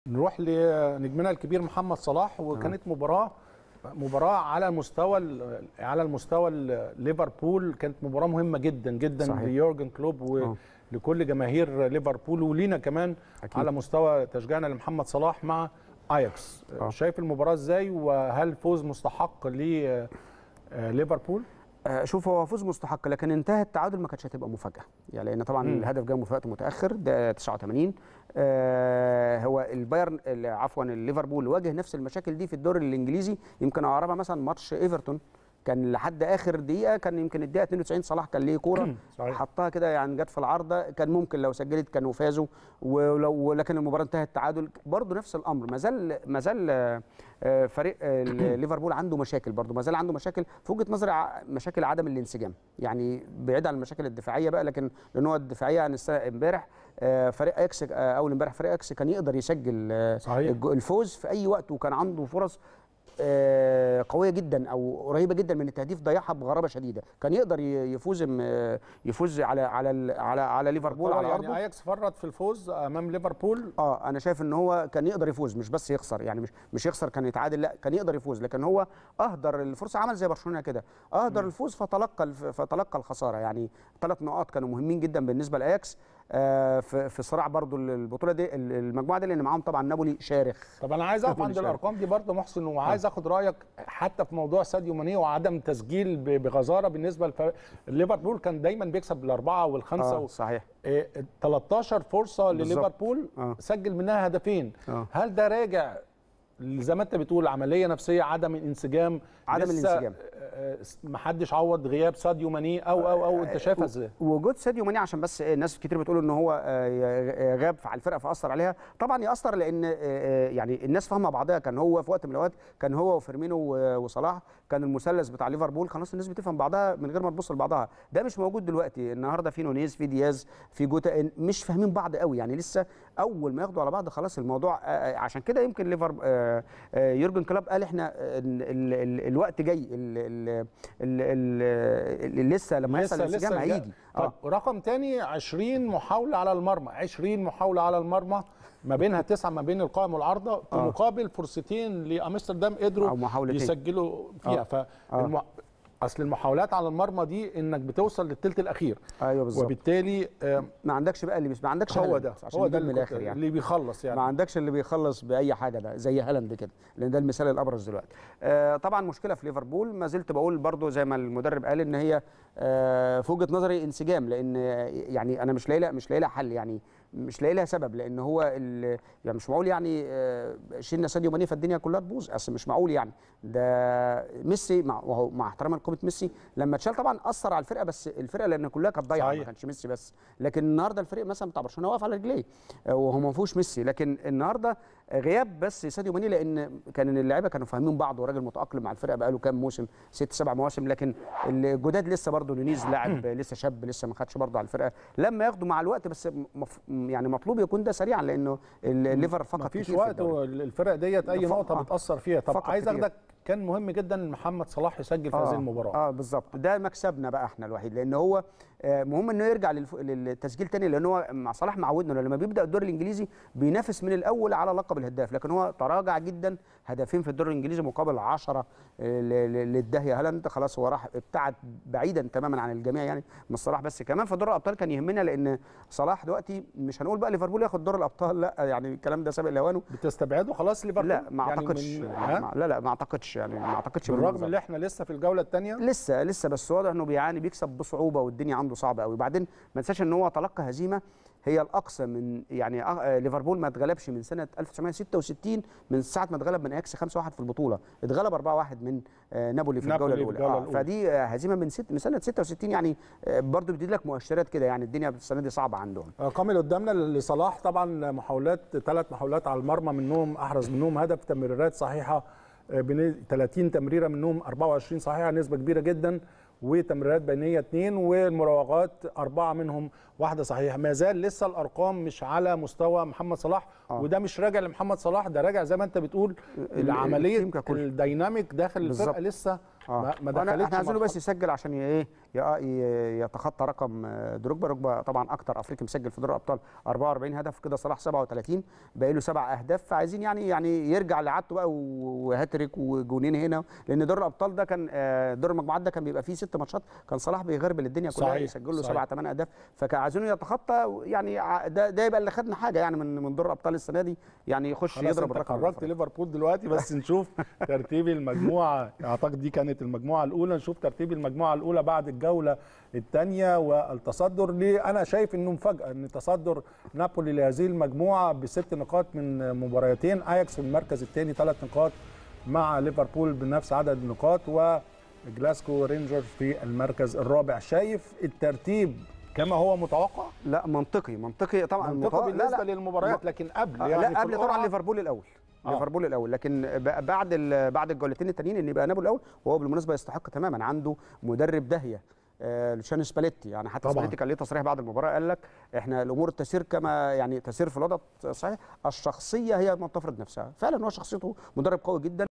نروح لنجمنا الكبير محمد صلاح وكانت مباراه مباراه على مستوى ال- على المستوى ال- ليفربول كانت مباراه مهمه جدا جدا صحيح. ليورجن كلوب آه. ولكل جماهير ليفربول ولينا كمان أكيد. على مستوى تشجيعنا لمحمد صلاح مع اياكس آه. شايف المباراه ازاي وهل فوز مستحق لليفربول آه، شوف هو فوز مستحق لكن انتهى التعادل ما كانتش هتبقى مفاجاه يعني لان طبعا مم. الهدف جاي في وقت متاخر ده 89 آه هو البايرن ال- عفوا الليفربول واجه نفس المشاكل دي في الدوري الانجليزي يمكن اقربها مثلا ماتش ايفرتون كان لحد اخر دقيقه كان يمكن الدقيقه 92 صلاح كان ليه كوره صحيح. حطها كده يعني جت في العارضه كان ممكن لو سجلت كانوا فازوا ولو ولكن المباراه انتهت تعادل برضه نفس الامر ما زال ما زال آه، آه، فريق آه، ليفربول عنده مشاكل برضه ما زال عنده مشاكل في وجهه نظري ع- مشاكل عدم الانسجام يعني بعيد عن المشاكل الدفاعيه بقى لكن لان هو الدفاعيه عن السنه امبارح آه، فريق اكس آه، اول امبارح فريق اكس كان يقدر يسجل آه، صحيح. الج- الفوز في اي وقت وكان عنده فرص آه، قويه جدا او قريبه جدا من التهديف ضيعها بغرابه شديده كان يقدر ي- يفوز م- آه، يفوز على على ال- على على ليفربول على يعني ارضه اياكس فرط في الفوز امام ليفربول اه انا شايف ان هو كان يقدر يفوز مش بس يخسر يعني مش مش يخسر كان يتعادل لا كان يقدر يفوز لكن هو اهدر الفرصه عمل زي برشلونه كده اهدر الفوز فتلقى الف- فتلقى الخساره يعني ثلاث نقاط كانوا مهمين جدا بالنسبه لاياكس آه في في صراع برضو البطوله دي المجموعه دي لان معاهم طبعا نابولي شارخ طب انا عايز اقف نابولي عند شارك. الارقام دي برضه محسن وعايز اخد رايك حتى في موضوع ساديو ماني وعدم تسجيل ب- بغزاره بالنسبه لفريق ليفربول كان دايما بيكسب بالاربعه والخمسه اه و... صحيح إيه، 13 فرصه بالظبط. لليفربول آه. سجل منها هدفين آه. هل ده راجع زي ما انت بتقول عمليه نفسيه عدم الانسجام عدم لسه، الانسجام. آه، آه، محدش عوض غياب ساديو ماني او او او انت شايفها ازاي؟ وجود ساديو ماني عشان بس ناس كتير بتقول ان هو آه، غاب على الفرقه فاثر عليها طبعا ياثر لان آه، آه، يعني الناس فاهمه بعضها كان هو في وقت من الاوقات كان هو وفيرمينو و- وصلاح كان المثلث بتاع ليفربول خلاص الناس بتفهم بعضها من غير ما تبص لبعضها ده مش موجود دلوقتي النهارده في نونيز في دياز في جوتا مش فاهمين بعض قوي يعني لسه اول ما ياخدوا على بعض خلاص الموضوع آه، آه، عشان كده يمكن ليفر آه، آه، يورجن كلوب قال احنا آه، ال- ال- ال- الوقت جاي ال- ال- ال- ال- ال- لسه لما يحصل الانسجام جا- هيجي طب رقم تاني 20 محاوله على المرمى 20 محاوله على المرمى ما بينها تسعه ما بين القائم والعارضه في آه. مقابل فرصتين لامستردام أو قدروا محاولتين. يسجلوا فيها آه. فالم... اصل المحاولات على المرمى دي انك بتوصل للثلث الاخير ايوه بالظبط وبالتالي آه، ما عندكش بقى اللي بس ما عندكش هو هالاند ده عشان هو ده نجيب من اللي, كنت- الاخر يعني اللي بيخلص يعني ما عندكش اللي بيخلص باي حاجه ده زي هالاند كده لان ده المثال الابرز دلوقتي آه طبعا مشكله في ليفربول ما زلت بقول برضو زي ما المدرب قال ان هي آه في وجهه نظري انسجام لان آه، يعني انا مش لاقي لها- مش لاقي لها حل يعني مش لاقي لها سبب لان هو ال- يعني مش معقول يعني آه، شلنا ساديو ماني فالدنيا كلها تبوظ اصل مش معقول يعني ده ميسي مع وهو مع احترام لقيمه ميسي لما اتشال طبعا اثر على الفرقه بس الفرقه لان كلها كانت ضايعه ما صحيح. كانش ميسي بس لكن النهارده الفريق مثلا بتاع برشلونه واقف على رجليه آه، وهو ما فيهوش ميسي لكن النهارده غياب بس ساديو ماني لان كان اللعيبه كانوا فاهمين بعض وراجل متاقلم مع الفرقه بقاله كام موسم ست سبع مواسم لكن الجداد لسه برضه نونيز لاعب لسه شاب لسه ما خدش برضه على الفرقه لما ياخدوا مع الوقت بس مف... يعني مطلوب يكون ده سريعا لانه الليفر فقط مفيش كتير في وقت الدوري. الفرق ديت اي فق- نقطه آه. بتاثر فيها طب فقط عايز كتير. اخدك كان مهم جدا ان محمد صلاح يسجل في هذه المباراه اه بالظبط ده مكسبنا بقى احنا الوحيد لان هو آه، مهم انه يرجع للف... للتسجيل تاني لان هو مع صلاح معودنا إنه لما بيبدا الدوري الانجليزي بينافس من الاول على لقب الهداف لكن هو تراجع جدا هدفين في الدوري الانجليزي مقابل 10 للداهيه هالاند خلاص هو راح ابتعد بعيدا تماما عن الجميع يعني مش صلاح بس كمان في دوري الابطال كان يهمنا لان صلاح دلوقتي مش هنقول بقى ليفربول ياخد دوري الابطال لا يعني الكلام ده سابق لاوانه بتستبعده خلاص ليفربول لا ما يعني اعتقدش من- يعني ها؟ ما- لا لا ما اعتقدش يعني ما اعتقدش بالرغم بالمنظر ان احنا لسه في الجوله الثانيه لسه لسه بس واضح انه بيعاني بيكسب بصعوبه والدنيا عنده صعبه قوي بعدين ما تنساش ان هو تلقى هزيمه هي الاقصى من يعني آه، ليفربول ما اتغلبش من سنه 1966 من ساعه ما اتغلب من اياكس 5-1 في البطوله اتغلب 4-1 من آه، نابولي في نابولي الجوله في الاولى الجولة آه، الأولى. فدي آه، هزيمه من ست من سنه 66 يعني آه، برضو بتدي لك مؤشرات كده يعني الدنيا السنه دي صعبه عندهم الارقام اللي قدامنا لصلاح طبعا محاولات ثلاث محاولات على المرمى منهم احرز منهم هدف تمريرات صحيحه آه، بن- 30 تمريره منهم 24 صحيحه نسبه كبيره جدا وتمريرات بينيه اثنين والمراوغات اربعه منهم واحده صحيحه ما زال لسه الارقام مش على مستوى محمد صلاح آه. وده مش راجع لمحمد صلاح ده راجع زي ما انت بتقول ال- لعمليه التيم ككل. الديناميك داخل الفرقه بالظبط. لسه اه ما- ما وأنا- دخلتش احنا عايزينه مرحلة. بس يسجل عشان ي- ايه ي- ي- يتخطى رقم آه، دروجبا دروجبا طبعا اكتر افريقي مسجل في دوري الابطال 44 هدف كده صلاح 37 باقي له سبع اهداف فعايزين يعني يعني يرجع لعادته بقى و- وهاتريك وجونين هنا لان دوري الابطال ده كان آه، دور المجموعات ده كان بيبقى فيه ست ماتشات كان صلاح بيغربل الدنيا كلها صحيح، يسجل له صحيح. سبع ثمان اهداف فكان عايزينه يتخطى يعني ع- ده ده يبقى اللي خدنا حاجه يعني من من دور الابطال السنه دي يعني يخش خلاص يضرب انت الرقم خرجت الأفريقي. ليفربول دلوقتي بس نشوف ترتيب المجموعه اعتقد دي كانت المجموعه الاولى نشوف ترتيب المجموعه الاولى بعد الجوله الثانيه والتصدر ليه انا شايف انه مفاجاه ان تصدر نابولي لهذه المجموعه بست نقاط من مباراتين اياكس في المركز الثاني ثلاث نقاط مع ليفربول بنفس عدد النقاط وجلاسكو رينجرز في المركز الرابع شايف الترتيب كما هو متوقع لا منطقي منطقي طبعا منطقي المتوقع- لا، بالنسبه لا. للمباريات لكن قبل آه، يعني لا في قبل طبعا القرعة- ليفربول الاول آه. ليفربول الاول لكن ب- بعد ال- بعد الجولتين التانيين ان يبقى نابولي الاول وهو بالمناسبه يستحق تماما عنده مدرب داهيه آه، لوشان سباليتي يعني حتى طبعاً. سباليتي كان ليه تصريح بعد المباراه قال لك احنا الامور تسير كما يعني تسير في الوضع صحيح الشخصيه هي ما تفرض نفسها فعلا هو شخصيته مدرب قوي جدا